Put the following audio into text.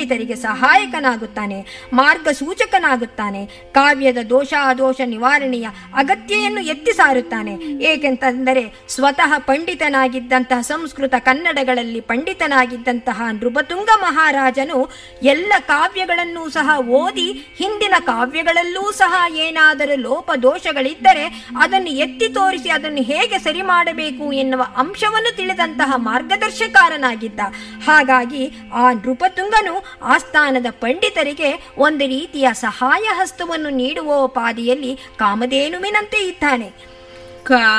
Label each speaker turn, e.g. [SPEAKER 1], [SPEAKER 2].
[SPEAKER 1] ಪಂಡಿತರಿಗೆ ಸಹಾಯಕನಾಗುತ್ತಾನೆ ಮಾರ್ಗಸೂಚಕನಾಗುತ್ತಾನೆ ಕಾವ್ಯದ ದೋಷಾದೋಷ ನಿವಾರಣೆಯ ಅಗತ್ಯವನ್ನು ಎತ್ತಿ ಸಾರುತ್ತಾನೆ ಏಕೆಂತಂದರೆ ಸ್ವತಃ ಪಂಡಿತನಾಗಿದ್ದಂತಹ ಸಂಸ್ಕೃತ ಕನ್ನಡಗಳಲ್ಲಿ ಪಂಡಿತನಾಗಿದ್ದಂತಹ ನೃಪತುಂಗ ಮಹಾರಾಜನು ಎಲ್ಲ ಕಾವ್ಯಗಳನ್ನೂ ಸಹ ಓದಿ ಹಿಂದಿನ ಕಾವ್ಯಗಳಲ್ಲೂ ಸಹ ಏನಾದರೂ ಲೋಪ ದೋಷಗಳಿದ್ದರೆ ಅದನ್ನು ಎತ್ತಿ ತೋರಿಸಿ ಅದನ್ನು ಹೇಗೆ ಸರಿ ಮಾಡಬೇಕು ಎನ್ನುವ ಅಂಶವನ್ನು ತಿಳಿದಂತಹ ಮಾರ್ಗದರ್ಶಕಾರನಾಗಿದ್ದ ಹಾಗಾಗಿ ಆ ನೃಪತುಂಗನು ಆಸ್ಥಾನದ ಪಂಡಿತರಿಗೆ ಒಂದು ರೀತಿಯ ಸಹಾಯ ಹಸ್ತವನ್ನು ನೀಡುವ ಉಪಾದಿಯಲ್ಲಿ ಕಾಮಧೇನುವಿನಂತೆ ಇದ್ದಾನೆ
[SPEAKER 2] ಕಾ